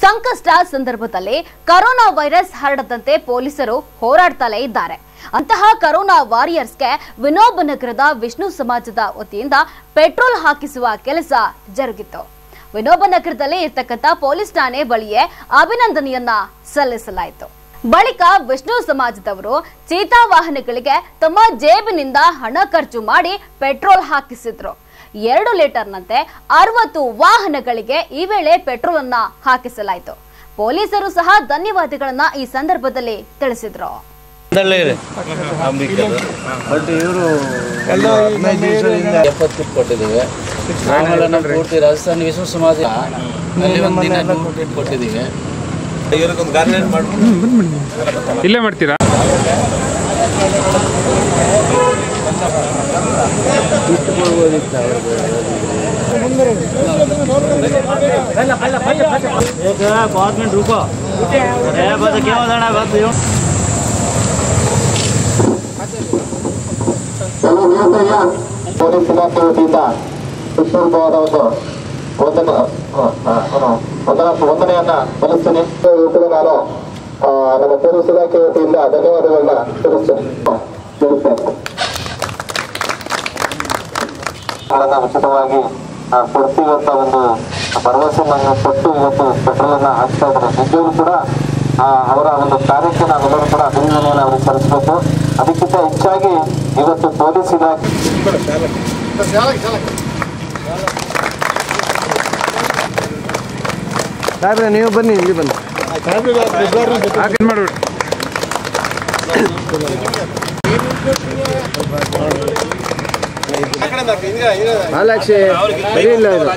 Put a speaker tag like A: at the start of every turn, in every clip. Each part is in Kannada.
A: ಸಂಕಷ್ಟ ಸಂದರ್ಭದಲ್ಲಿ ಕರೋನಾ ವೈರಸ್ ಹರಡದಂತೆ ಪೊಲೀಸರು ಹೋರಾಡ್ತಲೇ ಇದ್ದಾರೆ ಅಂತಹ ಕರೋನಾ ವಾರಿಯರ್ಸ್ಗೆ ವಿನೋಬ ನಗರದ ವಿಷ್ಣು ಸಮಾಜದ ವತಿಯಿಂದ ಪೆಟ್ರೋಲ್ ಹಾಕಿಸುವ ಕೆಲಸ ಜರುಗಿತ್ತು ವಿನೋಬ ನಗರದಲ್ಲಿ ಇರ್ತಕ್ಕಂಥ ಪೊಲೀಸ್ ಠಾಣೆ ಬಳಿಯೇ ಅಭಿನಂದನೆಯನ್ನ ಸಲ್ಲಿಸಲಾಯಿತು ಬಳಿಕ ವಿಷ್ಣು ಸಮಾಜದವರು ಚೀತಾ ವಾಹನಗಳಿಗೆ ತಮ್ಮ ಜೇಬಿನಿಂದ ಹಣ ಖರ್ಚು ಮಾಡಿ ಪೆಟ್ರೋಲ್ ಹಾಕಿಸಿದ್ರು ಎರಡು ಲೀಟರ್ನಂತೆ ಅರವತ್ತು ವಾಹನಗಳಿಗೆ ಈ ವೇಳೆ ಪೆಟ್ರೋಲ್ ಅನ್ನ ಹಾಕಿಸಲಾಯಿತು ಪೊಲೀಸರು ಸಹ ಧನ್ಯವಾದಗಳನ್ನ ಈ ಸಂದರ್ಭದಲ್ಲಿ ತಿಳಿಸಿದ್ರು
B: ದಲ್ಲೇ ಇದೆ ಅಂಬಿಕರು ಬಟ್ ಇವರು ಹದಿನೈದು ದಿವಸದಿಂದ ಎಪ್ಪತ್ತು ಕಿಟ್ ಕೊಟ್ಟಿದ್ದೀವಿ ಆಮೇಲೆ ನಮ್ಮ ಪೂರ್ತಿ ರಾಜಸ್ಥಾನಿ ವಿಶ್ವ ಸಮಾಜ ಅಲ್ಲಿ ಒಂದು ದಿನ ನೂರು ಕಿಟ್ ಕೊಟ್ಟಿದ್ದೀವಿ
C: ಇವ್ರಿಗೊಂದು ಗಾರ್ಡನ್ ಮಾಡ್ಬಿಟ್ಟು
D: ಇಲ್ಲೇ ಮಾಡ್ತೀರಾ
B: ಕಿಟ್ ಕೊಡ್ಬೋದಿತ್ತು ಅವ್ರಿಗೆ
E: गवर्नमेंट रुको अरे बस क्या होता है बस यूं
F: ನಿಯೋಜನೆಯ ಪೊಲೀಸ್ ಇಲಾಖೆ ವತಿಯಿಂದ ವಿಶ್ವರೂಪವಾದ ಒಂದು ವಂದನೆ ಆ, ಆ, ಏನು, ವಂದನಾ ವಂದನೆಯನ್ನ ಸಲ್ಲಿಸ್ತೀನಿ ಈ ಕೂಡ ನಾನು ಆ, ನಮ್ಮ ಪೊಲೀಸ್ ಇಲಾಖೆ ವತಿಯಿಂದ ಧನ್ಯವಾದಗಳನ್ನ ತಿಳಿಸ್ತೇನೆ ತಿಳಿಸ್ತೇನೆ ಗಳನ್ನ ಉಚಿತವಾಗಿ ಆ, ಕೊಡ್ತೀವಿ ಅಂತ ಒಂದು ಭರವಸೆಯನ್ನು ಕೊಟ್ಟು ಇವತ್ತು ಪೆಟ್ರೋಲ್ ಅನ್ನ ಹಾಕ್ತಾ ಇದ್ದಾರೆ ನಿಜವೂ ಕೂಡ ಆ, ಅವರ ಒಂದು ಕಾರ್ಯಕ್ಕೆ ನಾವೆಲ್ಲರೂ ಕೂಡ ಅಭಿನಂದನೆಯನ್ನು ಅವರಿಗೆ ಸಲ್ಲಿಸಬೇಕು ಅದಕ್ಕಿಂತ ಹೆಚ್ಚಾಗಿ ಇವತ್ತು ಪೊಲೀಸ್ ಇಲಾಖೆ
B: ಸಾಹೇಬ್ರೆ ನೀವು ಬನ್ನಿ ಇಲ್ಲಿ ಬನ್ನಿ
D: ಹಾಗೆ ಮಾಡ್ಬಿಡಿ
B: ಹಾಲಾಕ್ಷಿ ಸರಿ ಇಲ್ಲ ಇದು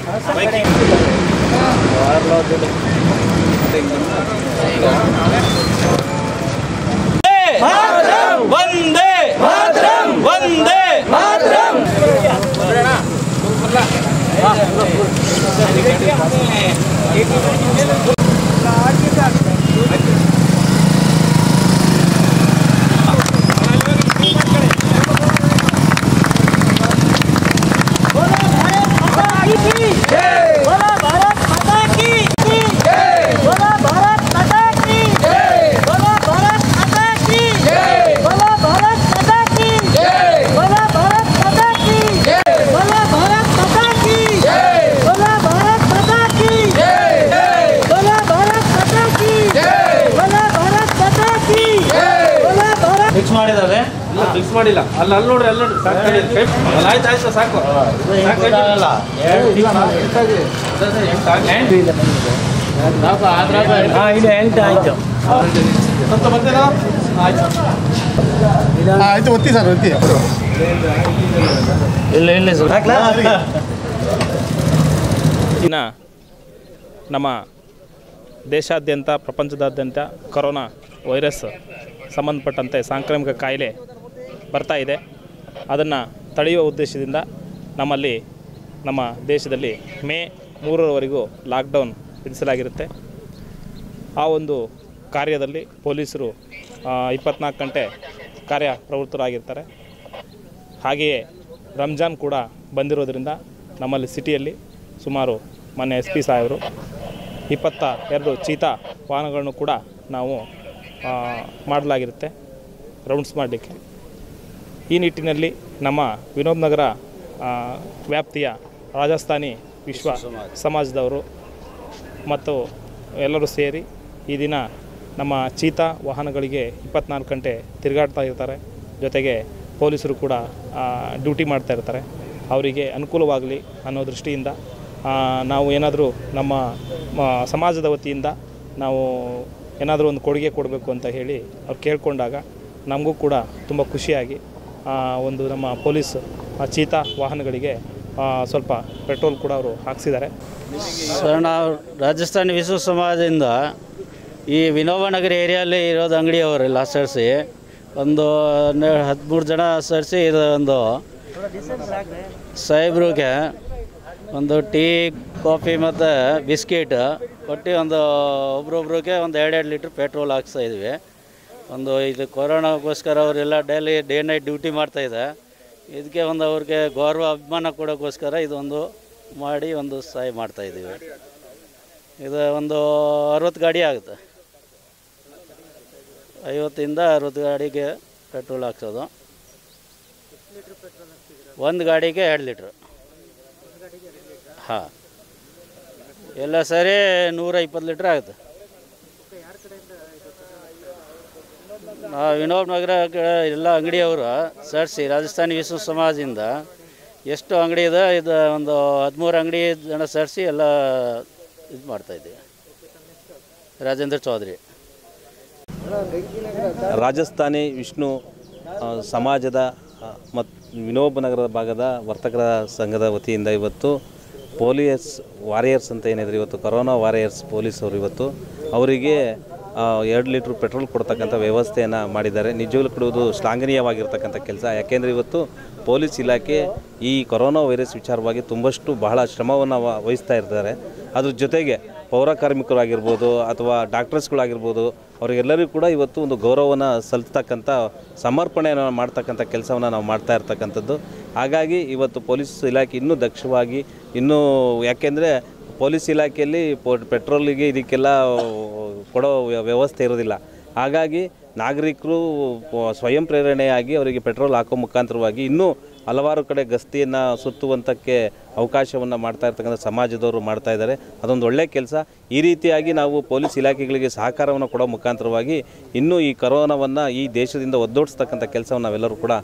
E: वंदे मातरम वंदे मातरम बोला भारत माता की बोला भारत माता की बोला भारत माता की बोला भारत माता की बोला भारत माता की बोला भारत माता की बोला भारत माता की बोला भारत माता की बोला भारत माता की बोला भारत
G: ಫಿಕ್ಸ್ ಮಾಡಿದಾವೆ ಫಿಕ್ಸ್ ಮಾಡಿಲ್ಲ ಅಲ್ಲಿ ಅಲ್ಲಿ ನೋಡ್ರಿ ಅಲ್ಲಿ ನೋಡ್ರಿ ಸಾಕು ಅಲ್ಲಿ ಆಯ್ತು ಆಯ್ತು ಸಾಕು
E: ಹಾಂ ಇದು ಎಂಟು ಆಯ್ತು
G: ಸ್ವಲ್ಪ ಬರ್ತೀರಾ ಆಯ್ತು
C: ಆಯ್ತು ಒತ್ತಿ ಸರ್ ಒತ್ತಿ
B: ಇಲ್ಲ ಇಲ್ಲ
H: ಇನ್ನು ನಮ್ಮ ದೇಶಾದ್ಯಂತ ಪ್ರಪಂಚದಾದ್ಯಂತ ಕೊರೋನಾ ವೈರಸ್ ಸಂಬಂಧಪಟ್ಟಂತೆ ಸಾಂಕ್ರಾಮಿಕ ಕಾಯಿಲೆ ಬರ್ತಾ ಇದೆ ಅದನ್ನು ತಡೆಯುವ ಉದ್ದೇಶದಿಂದ ನಮ್ಮಲ್ಲಿ ನಮ್ಮ ದೇಶದಲ್ಲಿ ಮೇ ಮೂರರವರೆಗೂ ಲಾಕ್ಡೌನ್ ವಿಧಿಸಲಾಗಿರುತ್ತೆ ಆ ಒಂದು ಕಾರ್ಯದಲ್ಲಿ ಪೊಲೀಸರು ಇಪ್ಪತ್ನಾಲ್ಕು ಗಂಟೆ ಕಾರ್ಯ ಪ್ರವೃತ್ತರಾಗಿರ್ತಾರೆ ಹಾಗೆಯೇ ರಂಜಾನ್ ಕೂಡ ಬಂದಿರೋದ್ರಿಂದ ನಮ್ಮಲ್ಲಿ ಸಿಟಿಯಲ್ಲಿ ಸುಮಾರು ಮೊನ್ನೆ ಎಸ್ ಪಿ ಸಾಹೇಬರು ಇಪ್ಪತ್ತ ಎರಡು ಚೀತಾ ವಾಹನಗಳನ್ನು ಕೂಡ ನಾವು ಆ, ಮಾಡಲಾಗಿರುತ್ತೆ ರೌಂಡ್ಸ್ ಮಾಡಲಿಕ್ಕೆ ಈ ನಿಟ್ಟಿನಲ್ಲಿ ನಮ್ಮ ವಿನೋದ್ ನಗರ ಆ, ವ್ಯಾಪ್ತಿಯ ರಾಜಸ್ಥಾನಿ ವಿಶ್ವ ಸಮಾಜದವರು ಮತ್ತು ಎಲ್ಲರೂ ಸೇರಿ ಈ ದಿನ ನಮ್ಮ ಚೀತಾ ವಾಹನಗಳಿಗೆ ಇಪ್ಪತ್ನಾಲ್ಕು ಗಂಟೆ ತಿರುಗಾಡ್ತಾ ಇರ್ತಾರೆ ಜೊತೆಗೆ ಪೊಲೀಸರು ಕೂಡ ಡ್ಯೂಟಿ ಮಾಡ್ತಾ ಇರ್ತಾರೆ ಅವರಿಗೆ ಅನುಕೂಲವಾಗಲಿ ಅನ್ನೋ ದೃಷ್ಟಿಯಿಂದ ಆ, ನಾವು ಏನಾದರೂ ನಮ್ಮ ಮ, ಸಮಾಜದ ವತಿಯಿಂದ ನಾವು ಏನಾದರೂ ಒಂದು ಕೊಡುಗೆ ಕೊಡಬೇಕು ಅಂತ ಹೇಳಿ ಅವ್ರು ಕೇಳಿಕೊಂಡಾಗ ನಮಗೂ ಕೂಡ ತುಂಬ ಖುಷಿಯಾಗಿ ಆ, ಒಂದು ನಮ್ಮ ಪೊಲೀಸ್ ಆ, ಚೀತಾ ವಾಹನಗಳಿಗೆ ಆ, ಸ್ವಲ್ಪ ಪೆಟ್ರೋಲ್ ಕೂಡ ಅವರು ಹಾಕ್ಸಿದ್ದಾರೆ
E: ಸರ್ ನಾವು ರಾಜಸ್ಥಾನಿ ವಿಶ್ವ ಸಮಾಜದಿಂದ ಈ ವಿನೋಬನಗರ ಏರಿಯಲ್ಲಿ ಇರೋದು ಅಂಗಡಿಯವರೆಲ್ಲ ಸೇರಿಸಿ ಒಂದು ಹದಿಮೂರು ಜನ ಸೇರಿಸಿ ಇದು ಒಂದು ಸಾಹೇಬ್ರಿಗೆ ಒಂದು ಟೀ ಕಾಫಿ ಮತ್ತು ಬಿಸ್ಕಿಟ್ ಕೊಟ್ಟು ಒಂದು ಒಬ್ರೊಬ್ರಿಗೆ ಒಂದು ಎರಡೆರಡು ಲೀಟ್ರ್ ಪೆಟ್ರೋಲ್ ಹಾಕ್ಸ್ತಾ ಇದ್ವಿ ಒಂದು ಇದು ಕೊರೋನಾಗೋಸ್ಕರ ಅವರೆಲ್ಲ ಡೈಲಿ ಡೇ ನೈಟ್ ಡ್ಯೂಟಿ ಮಾಡ್ತಾಯಿದೆ ಇದಕ್ಕೆ ಒಂದು ಅವ್ರಿಗೆ ಗೌರವ ಅಭಿಮಾನ ಕೊಡೋಕ್ಕೋಸ್ಕರ ಇದೊಂದು ಮಾಡಿ ಒಂದು ಸಹಾಯ ಮಾಡ್ತಾಯಿದ್ದೀವಿ
B: ಇದು ಒಂದು ಅರವತ್ತು ಗಾಡಿ ಆಗುತ್ತೆ ಐವತ್ತಿಂದ ಅರವತ್ತು ಗಾಡಿಗೆ ಪೆಟ್ರೋಲ್ ಹಾಕ್ಸೋದು ಒಂದು ಗಾಡಿಗೆ ಎರಡು ಲೀಟ್ರ್ ಹಾಂ ಎಲ್ಲ ಸರಿ ನೂರ ಇಪ್ಪತ್ತು ಲೀಟ್ರ್ ಆಗುತ್ತೆ ನಾವು ವಿನೋಬ್ ನಗರ ಕಡೆ ಎಲ್ಲ ಅಂಗಡಿಯವರು ಸರ್ಸಿ ರಾಜಸ್ಥಾನಿ ವಿಶ್ವ ಸಮಾಜದಿಂದ ಎಷ್ಟು ಅಂಗಡಿ ಇದೆ ಇದು ಒಂದು ಹದಿಮೂರು ಅಂಗಡಿ ಜನ ಸೇರಿಸಿ ಎಲ್ಲ ಇದು ಮಾಡ್ತಾಯಿದ್ದೀವಿ ರಾಜೇಂದ್ರ ಚೌಧರಿ
I: ರಾಜಸ್ಥಾನಿ ವಿಷ್ಣು ಆ, ಸಮಾಜದ ಮತ್ತು ವಿನೋಬ ನಗರದ ಭಾಗದ ವರ್ತಕರ ಸಂಘದ ವತಿಯಿಂದ ಇವತ್ತು ಪೊಲೀಸ್ ವಾರಿಯರ್ಸ್ ಅಂತ ಏನಿದ್ರು ಇವತ್ತು ಕೊರೋನಾ ವಾರಿಯರ್ಸ್ ಪೊಲೀಸವರು ಇವತ್ತು ಅವರಿಗೆ ಎರಡು ಲೀಟ್ರ್ ಪೆಟ್ರೋಲ್ ಕೊಡ್ತಕ್ಕಂಥ ವ್ಯವಸ್ಥೆಯನ್ನು ಮಾಡಿದ್ದಾರೆ ನಿಜವಾಗ್ಲೂ ಕೊಡುವುದು ಶ್ಲಾಘನೀಯವಾಗಿರ್ತಕ್ಕಂಥ ಕೆಲಸ ಯಾಕೆಂದರೆ ಇವತ್ತು ಪೊಲೀಸ್ ಇಲಾಖೆ ಈ ಕೊರೋನಾ ವೈರಸ್ ವಿಚಾರವಾಗಿ ತುಂಬಷ್ಟು ಬಹಳ ಶ್ರಮವನ್ನು ವ- ವಹಿಸ್ತಾ ಇರ್ತಾರೆ ಅದ್ರ ಜೊತೆಗೆ ಪೌರ ಕಾರ್ಮಿಕರಾಗಿರ್ಬೋದು ಅಥವಾ ಡಾಕ್ಟರ್ಸ್ಗಳಾಗಿರ್ಬೋದು ಅವರಿಗೆಲ್ಲರಿಗೂ ಕೂಡ ಇವತ್ತು ಒಂದು ಗೌರವನ ಸಲ್ಲಿಸ್ತಕ್ಕಂಥ ಸಮರ್ಪಣೆಯನ್ನು ಮಾಡ್ತಕ್ಕಂಥ ಕೆಲಸವನ್ನು ನಾವು ಮಾಡ್ತಾ ಇರ್ತಕ್ಕಂಥದ್ದು ಹಾಗಾಗಿ ಇವತ್ತು ಪೊಲೀಸ್ ಇಲಾಖೆ ಇನ್ನೂ ದಕ್ಷವಾಗಿ ಇನ್ನೂ ಯಾಕೆಂದರೆ ಪೊಲೀಸ್ ಇಲಾಖೆಯಲ್ಲಿ ಪೊ- ಪೆಟ್ರೋಲಿಗೆ ಇದಕ್ಕೆಲ್ಲ ಕೊಡೋ ವ್ಯ- ವ್ಯವಸ್ಥೆ ಇರೋದಿಲ್ಲ ಹಾಗಾಗಿ ನಾಗರಿಕರು ಪ- ಸ್ವಯಂ ಪ್ರೇರಣೆಯಾಗಿ ಅವರಿಗೆ ಪೆಟ್ರೋಲ್ ಹಾಕೋ ಮುಖಾಂತರವಾಗಿ ಇನ್ನೂ ಹಲವಾರು ಕಡೆ ಗಸ್ತಿಯನ್ನು ಸುತ್ತುವಂತಕ್ಕೆ ಅವಕಾಶವನ್ನು ಮಾಡ್ತಾ ಇರ್ತಕ್ಕಂಥ ಸಮಾಜದವರು ಮಾಡ್ತಾ ಇದ್ದಾರೆ ಅದೊಂದು ಒಳ್ಳೆಯ ಕೆಲಸ ಈ ರೀತಿಯಾಗಿ ನಾವು ಪೊಲೀಸ್ ಇಲಾಖೆಗಳಿಗೆ ಸಹಕಾರವನ್ನು ಕೊಡೋ ಮುಖಾಂತರವಾಗಿ ಇನ್ನೂ ಈ ಕರೋನಾವನ್ನು ಈ ದೇಶದಿಂದ ಒದ್ದೋಡಿಸ್ತಕ್ಕಂಥ ಕೆಲಸವನ್ನು ನಾವೆಲ್ಲರೂ ಕೂಡ